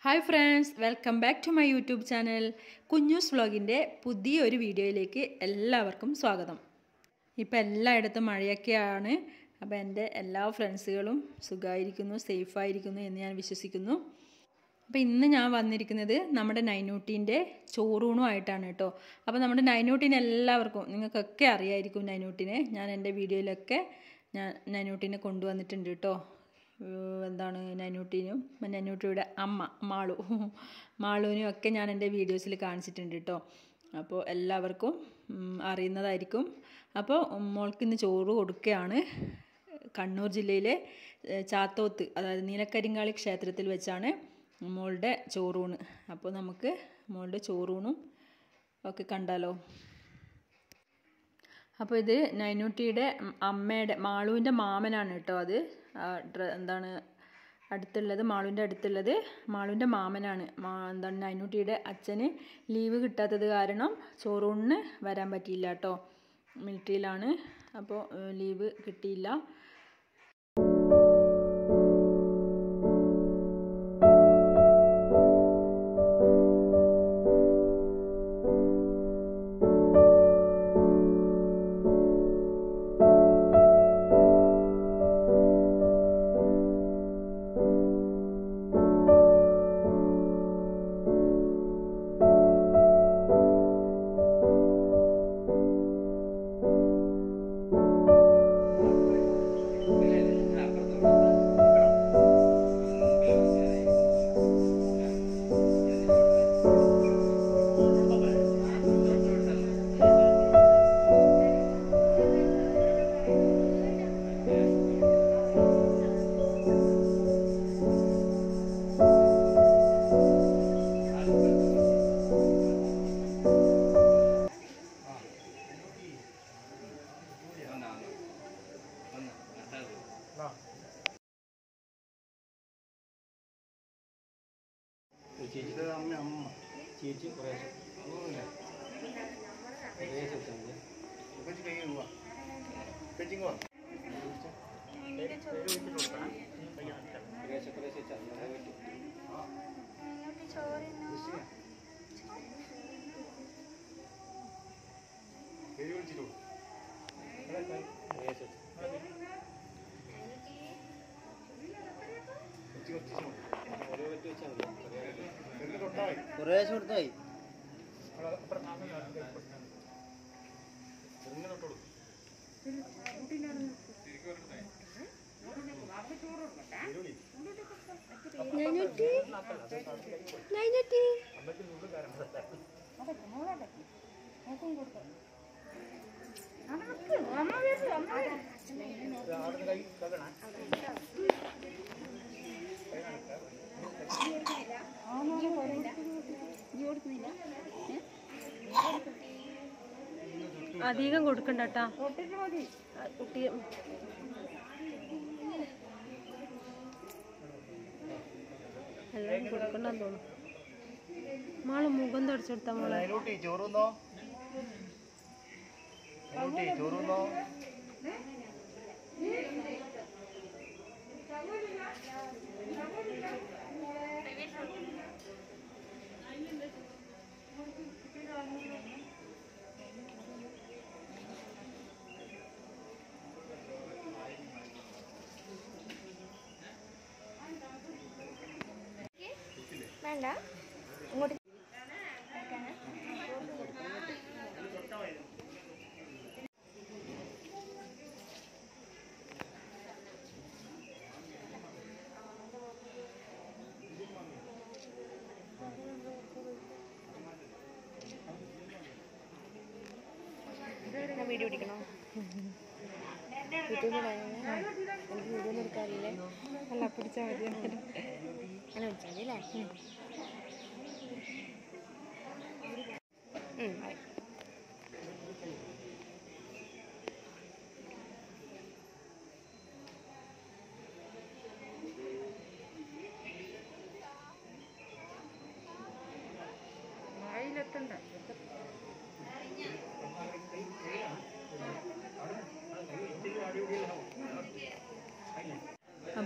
Hi friends welcome back to my YouTube channel Kunjoos വ്ളോഗിൻ്റെ പുതിയൊരു വീഡിയോയിലേക്ക് എല്ലാവർക്കും സ്വാഗതം ഇപ്പോൾ എല്ലായിടത്തും മഴയൊക്കെയാണ് അപ്പോൾ എൻ്റെ എല്ലാ ഫ്രണ്ട്സുകളും സുഖമായിരിക്കുന്നു സേഫായിരിക്കുന്നു എന്ന് ഞാൻ വിശ്വസിക്കുന്നു അപ്പോൾ ഇന്ന് ഞാൻ വന്നിരിക്കുന്നത് നമ്മുടെ നൈനൂട്ടീൻ്റെ ചോറൂണുമായിട്ടാണ് കേട്ടോ അപ്പോൾ നമ്മുടെ നൈനൂട്ടീനെ എല്ലാവർക്കും നിങ്ങൾക്കൊക്കെ അറിയായിരിക്കും നൈനൂട്ടിനെ ഞാൻ എൻ്റെ വീഡിയോയിലൊക്കെ ഞാൻ നൈനൂട്ടീനെ കൊണ്ടുവന്നിട്ടുണ്ട് കേട്ടോ ഏഹ് എന്താണ് നൈനൂട്ടീനും നൈനൂട്ടിയുടെ അമ്മ മാളു മാളുവിനും ഒക്കെ ഞാൻ എൻ്റെ വീഡിയോസിൽ കാണിച്ചിട്ടുണ്ട് കേട്ടോ അപ്പോൾ എല്ലാവർക്കും ഉം, അറിയുന്നതായിരിക്കും അപ്പോൾ മോൾക്ക് ഇന്ന് ചോറ് കൊടുക്കുകയാണ് കണ്ണൂർ ജില്ലയിലെ ഏഹ്, ചാത്തോത്ത് അതായത് നീലക്കരിങ്കാളി ക്ഷേത്രത്തിൽ വെച്ചാണ് മോളുടെ ചോറൂണ് അപ്പോൾ നമുക്ക് മോളുടെ ചോറൂണും ഒക്കെ കണ്ടാലോ അപ്പോൾ ഇത് നൈനൂട്ടിയുടെ അമ്മയുടെ മാളുവിൻ്റെ മാമനാണ് കേട്ടോ അത് ആ ഡ്ര- എന്താണ് അടുത്തുള്ളത് മാളുവിൻ്റെ അടുത്തുള്ളത് മാളുവിൻ്റെ മാമനാണ് മാ എന്താണ് നൈനൂട്ടിയുടെ അച്ഛന് ലീവ് കിട്ടാത്തത് കാരണം ചോറൂണിന് വരാൻ പറ്റിയില്ല കേട്ടോ മിലിറ്ററിയിലാണ് അപ്പോൾ ലീവ് കിട്ടിയില്ല ചേച്ചിയുടെ അമ്മ അമ്മ ചേച്ചി കുറേശ്ശെ കുറേശ്ശെ വെച്ചാൽ മതി കുറേശ്ശെ കുറേശ്ശെ വെച്ചാൽ മതി പറ്റും കുറേശ്ശെ ഓരോ പറ്റി വെച്ചാൽ മതി കുറേശ്ശെ കൊടുത്തായി അധികം കൊടുക്കണ്ട കേട്ടാ കുട്ടി എല്ലാവരും കൊടുക്കണ്ടെന്ന് തോന്നുന്നു മാള് മുഖം തുടച്ചെടുത്താ മോളെ നൈനൂട്ടി ചോറുന്നോ നൈനൂട്ടി ചോറുന്നോ വേണ്ട ഇങ്ങോട്ട് ഞാൻ വീഡിയോ പിടിക്കണോ യൂട്യൂബിൽ എനിക്ക് വീഡിയോ ഒന്നും എടുക്കാറില്ലേ അല്ല പിടിച്ചാൽ മതി അങ്ങനെ പിടിച്ചാൽ മതി അല്ലേ ഉം, ആയി.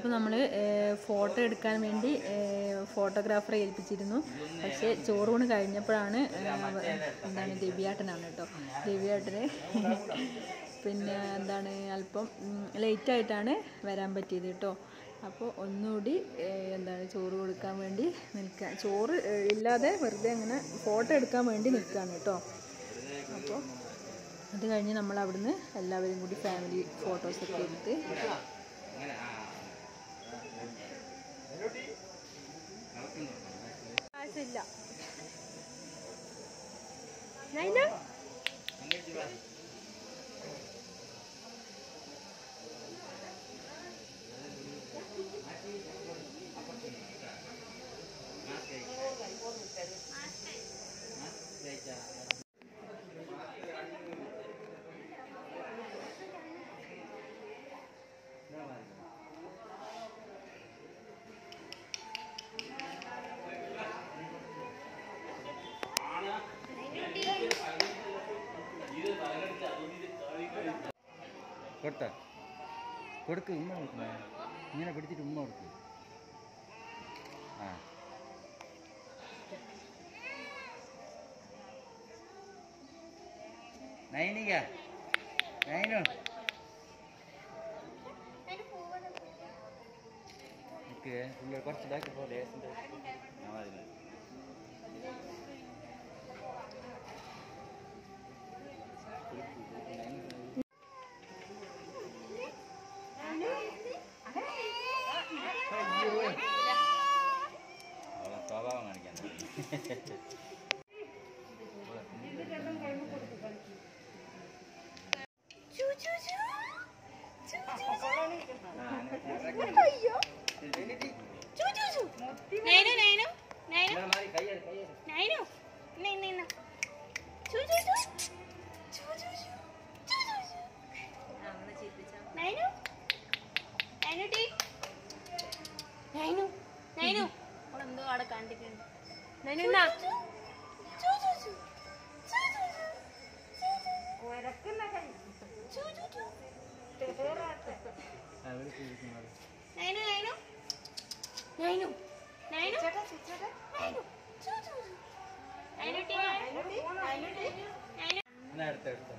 അപ്പോൾ നമ്മൾ ഫോട്ടോ എടുക്കാൻ വേണ്ടി ഫോട്ടോഗ്രാഫറെ ഏൽപ്പിച്ചിരുന്നു പക്ഷേ ചോറൂണ് കഴിഞ്ഞപ്പോഴാണ് ഏ, എന്താണ് രവിയാട്ടനാണ് കേട്ടോ രവിയാട്ടന് പിന്നെ എന്താണ് അല്പം ലേറ്റായിട്ടാണ് വരാൻ പറ്റിയത് കേട്ടോ അപ്പോൾ ഒന്നുകൂടി ഏ, എന്താണ് ചോറ് കൊടുക്കാൻ വേണ്ടി നിൽക്കാൻ ചോറ് ഏ, ഇല്ലാതെ വെറുതെ അങ്ങനെ ഫോട്ടോ എടുക്കാൻ വേണ്ടി നിൽക്കുകയാണ് കേട്ടോ അപ്പോൾ അത് കഴിഞ്ഞ് നമ്മൾ അവിടുന്ന് എല്ലാവരും കൂടി ഫാമിലി ഫോട്ടോസൊക്കെ എടുത്ത് ആവശ്യമില്ല നൈന കൊടുത്ത കൊടുക്ക് ഉമ്മ കൊടുക്കണേ ഇങ്ങനെ പിടിച്ചിട്ട് ഉമ്മ കൊടുക്ക് ആ നൈനിക നൈനു നിക്ക് പുള്ളി കുറച്ച് ബാക്കി പോലെ അവളെ സ്വഭാവം കാണിക്കാൻ നൈനു നൈനു നൈനു നൈനു നൈ നൈനു ചു ചു ചു ചു ചു ചു ചു ചു ചു നൈനു നൈനു ടീ നൈനു നൈനു അവളെന്തോ അവിടെ കണ്ടിട്ടുണ്ട് നൈനു എന്നാ ചു ചു ചു ചു ചു ചു ചു ചു ചു നൈനു നൈനു നൈനു നൈനു നൈനു ചു ചു ചു നൈനു ടീ നൈനു ടീ നൈനു ടീ നൈനു എന്നാ അടുത്ത അടുത്ത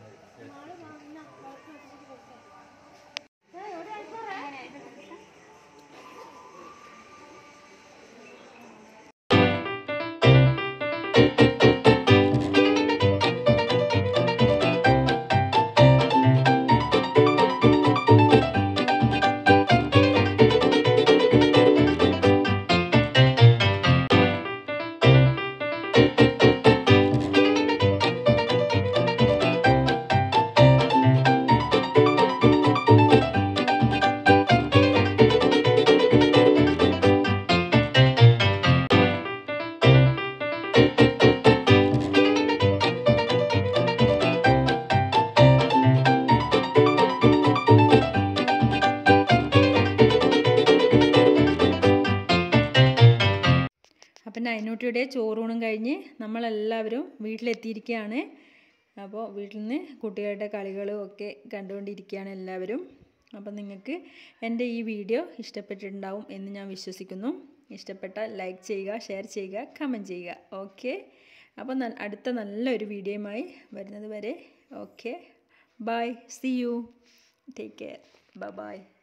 അപ്പം നൈനൂട്ടിയുടെ ചോറൂണും കഴിഞ്ഞ് നമ്മളെല്ലാവരും വീട്ടിലെത്തിയിരിക്കുകയാണ് അപ്പോൾ വീട്ടിൽ നിന്ന് കുട്ടികളുടെ കളികളും ഒക്കെ കണ്ടുകൊണ്ടിരിക്കുകയാണ് എല്ലാവരും അപ്പം നിങ്ങൾക്ക് എൻ്റെ ഈ വീഡിയോ ഇഷ്ടപ്പെട്ടിട്ടുണ്ടാവും എന്ന് ഞാൻ വിശ്വസിക്കുന്നു ഇഷ്ടപ്പെട്ടാൽ ലൈക്ക് ചെയ്യുക ഷെയർ ചെയ്യുക കമൻറ്റ് ചെയ്യുക ഓക്കെ അപ്പോൾ ന- അടുത്ത നല്ലൊരു വീഡിയോയുമായി വരുന്നത് വരെ okay bye see you take care bye by